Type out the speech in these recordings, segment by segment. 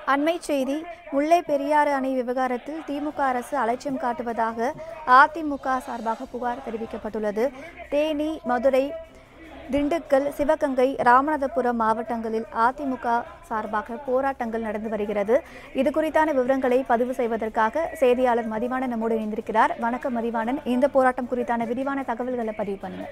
அண்மை செய்தி முல்லை பெரியாறு அணை விவகாரத்தில் திமுக அரசு அலட்சியம் காட்டுவதாக அதிமுக சார்பாக புகார் தெரிவிக்கப்பட்டுள்ளது தேனி மதுரை திண்டுக்கல் சிவகங்கை ராமநாதபுரம் மாவட்டங்களில் அதிமுக சார்பாக போராட்டங்கள் நடந்து வருகிறது இது குறித்தான விவரங்களை பதிவு செய்வதற்காக செய்தியாளர் மதிவாணன் நம்மோடு இணைந்திருக்கிறார் வணக்கம் மதிவாணன் இந்த போராட்டம் குறித்தான விரிவான தகவல்களை பதிவு பண்ணுங்க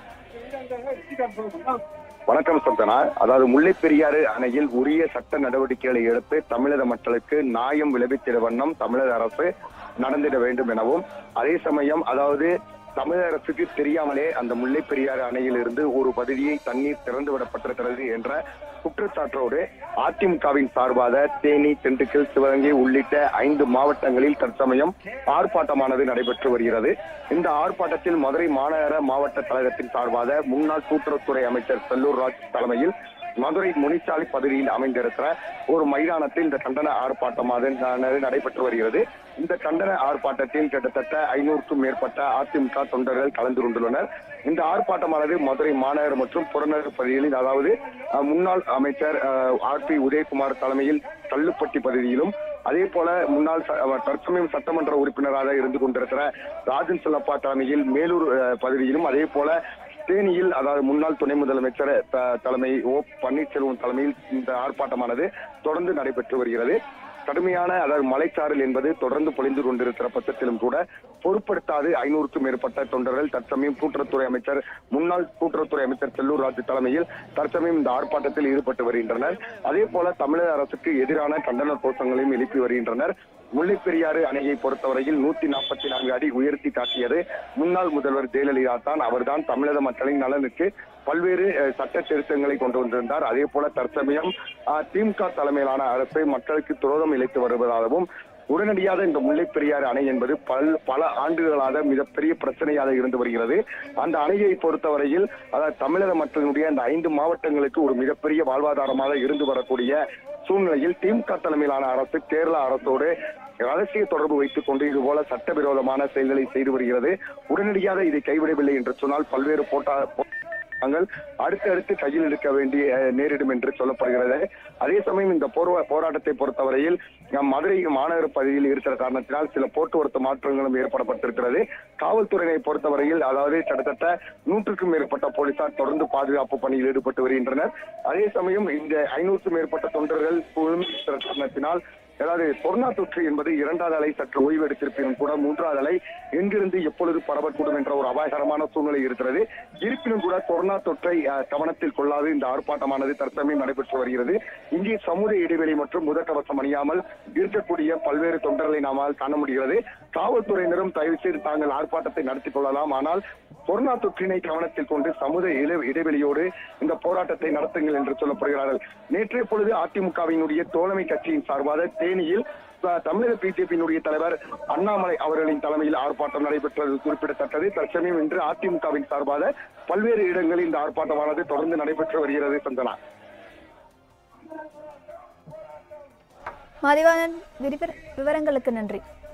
வணக்கம் சந்தனா அதாவது முல்லைப் பெரியாறு அணையில் உரிய சட்ட நடவடிக்கைகளை எடுத்து தமிழக மக்களுக்கு நியாயம் விளைவித்திட வண்ணம் தமிழக அரசு நடந்திட வேண்டும் எனவும் அதே சமயம் அதாவது தமிழக அரசுக்கு தெரியாமலே அந்த முல்லைப் பெரியாறு அணையில் இருந்து ஒரு பகுதியை தண்ணீர் திறந்து விடப்பட்டிருக்கிறது என்ற குற்றச்சாட்டோடு அதிமுகவின் சார்பாக தேனி திண்டுக்கல் சிவகங்கை உள்ளிட்ட ஐந்து மாவட்டங்களில் தற்சமயம் ஆர்ப்பாட்டமானது நடைபெற்று வருகிறது இந்த ஆர்ப்பாட்டத்தில் மதுரை மாநகர மாவட்ட கழகத்தின் சார்பாக முன்னாள் கூட்டுறவுத்துறை அமைச்சர் செல்லூர் ராஜ் தலைமையில் மதுரை முனிச்சாலை பகுதியில் அமைந்திருக்கிற ஒரு மைதானத்தில் இந்த கண்டன ஆர்ப்பாட்டமானது நடைபெற்று வருகிறது இந்த கண்டன ஆர்ப்பாட்டத்தில் கிட்டத்தட்ட ஐநூறுக்கும் மேற்பட்ட அதிமுக தொண்டர்கள் கலந்து கொண்டுள்ளனர் இந்த ஆர்ப்பாட்டமானது மதுரை மாநகர் மற்றும் புறநகர் பகுதிகளில் அதாவது அஹ், முன்னாள் அமைச்சர் ஆர் பி உதயகுமார் தலைமையில் கல்லுப்பட்டி பகுதியிலும் அதே போல முன்னாள் ச- அஹ், தற்சமயம் சட்டமன்ற உறுப்பினராக இருந்து கொண்டிருக்கிற ராஜன் செல்லப்பா தலைமையில் மேலூர் அஹ், பகுதியிலும் அதே போல தேனியில் அதாவது முன்னாள் துணை முதலமைச்சர் த- தலைமை ஓ பன்னீர்செல்வம் தலைமையில் இந்த ஆர்ப்பாட்டமானது தொடர்ந்து நடைபெற்று வருகிறது கடுமையான அதாவது மலைச்சாரல் என்பது தொடர்ந்து பொழிந்து கொண்டிருக்கிற பட்சத்திலும் கூட பொருட்படுத்தாது ஐநூறுக்கும் மேற்பட்ட தொண்டர்கள் தற்சமயம் கூட்டுறவுத்துறை அமைச்சர் முன்னாள் கூட்டுறவுத்துறை அமைச்சர் செல்லூர் ராஜு தலைமையில் தற்சமயம் இந்த ஆர்ப்பாட்டத்தில் ஈடுபட்டு வருகின்றனர் அதே போல தமிழக அரசுக்கு எதிரான கண்டன கோஷங்களையும் எழுப்பி வருகின்றனர் முல்லைப் பெரியாறு அணையை பொறுத்தவரையில் நூத்தி நாற்பத்தி நான்கு அடி உயர்த்தி காட்டியது முன்னாள் முதல்வர் ஜெயலலிதா தான் அவர்தான் தமிழக மக்களின் நலனுக்கு பல்வேறு அஹ், சட்ட திருத்தங்களை கொண்டு வந்திருந்தார் அதே போல தற்சமயம் அஹ், திமுக தலைமையிலான அரசை மக்களுக்கு துரோகம் இழைத்து வருவதாகவும் உடனடியாக இந்த முல்லைப் பெரியாறு அணை என்பது பல் பல ஆண்டுகளாக மிகப்பெரிய பிரச்சனையாக இருந்து வருகிறது அந்த அணையை பொறுத்தவரையில் அதாவது தமிழக மக்களினுடைய அந்த ஐந்து மாவட்டங்களுக்கு ஒரு மிகப்பெரிய வாழ்வாதாரமாக இருந்து வரக்கூடிய சூழ்நிலையில் திமுக தலைமையிலான அரசு கேரள அரசோடு ரகசிய தொடர்பு வைத்துக் கொண்டு இதுபோல சட்டவிரோதமான செயல்களை செய்து வருகிறது உடனடியாக இதை கைவிடவில்லை என்று சொன்னால் பல்வேறு போட்டா நாங்கள் அடுத்தடுத்து கையில் எடுக்க வேண்டிய அஹ், நேரிடும் என்று சொல்லப்படுகிறது அதே சமயம் இந்த போர்வ போராட்டத்தை பொறுத்தவரையில் நம் மதுரை மாநகர பகுதியில் இருக்கிற காரணத்தினால் சில போக்குவரத்து மாற்றங்களும் ஏற்படப்பட்டிருக்கிறது காவல்துறையினை பொறுத்தவரையில் அதாவது கிட்டத்தட்ட நூற்றுக்கும் மேற்பட்ட போலீசார் தொடர்ந்து பாதுகாப்பு பணியில் ஈடுபட்டு வருகின்றனர் அதே சமயம் இந்த ஐநூறுக்கும் மேற்பட்ட தொண்டர்கள் குழுமிருக்கிற காரணத்தினால் அதாவது கொரோனா தொற்று என்பது இரண்டாவது அலை சற்று ஓய்வு எடுத்திருப்பினும் கூட மூன்றாவது அலை எங்கிருந்து எப்பொழுது பரவக்கூடும் என்ற ஒரு அபாயகரமான சூழ்நிலை இருக்கிறது இருப்பினும் கூட கொரோனா தொற்றை அஹ், கவனத்தில் கொள்ளாது இந்த ஆர்ப்பாட்டமானது தற்சமயம் நடைபெற்று வருகிறது இங்கே சமூக இடைவெளி மற்றும் முகக்கவசம் அணியாமல் இருக்கக்கூடிய பல்வேறு தொண்டர்களை நாமால் காண முடிகிறது காவல்துறையினரும் தயவு செய்து தாங்கள் ஆர்ப்பாட்டத்தை நடத்திக் கொள்ளலாம் ஆனால் கொரோனா தொற்றினை கவனத்தில் கொண்டு சமூக இட- இடைவெளியோடு இந்த போராட்டத்தை நடத்துங்கள் என்று சொல்லப்படுகிறார்கள் நேற்றைய பொழுது அதிமுகவினுடைய தோழமை கட்சியின் சார்பாக தேனியில் அஹ், தமிழக பிஜேபியினுடைய தலைவர் அண்ணாமலை அவர்களின் தலைமையில் ஆர்ப்பாட்டம் நடைபெற்றது குறிப்பிடத்தக்கது தற்சமயம் இன்று அதிமுகவின் சார்பாக பல்வேறு இடங்களில் இந்த ஆர்ப்பாட்டமானது தொடர்ந்து நடைபெற்று வருகிறது சந்தனா மதிவாணன் விரிவ- விவரங்களுக்கு நன்றி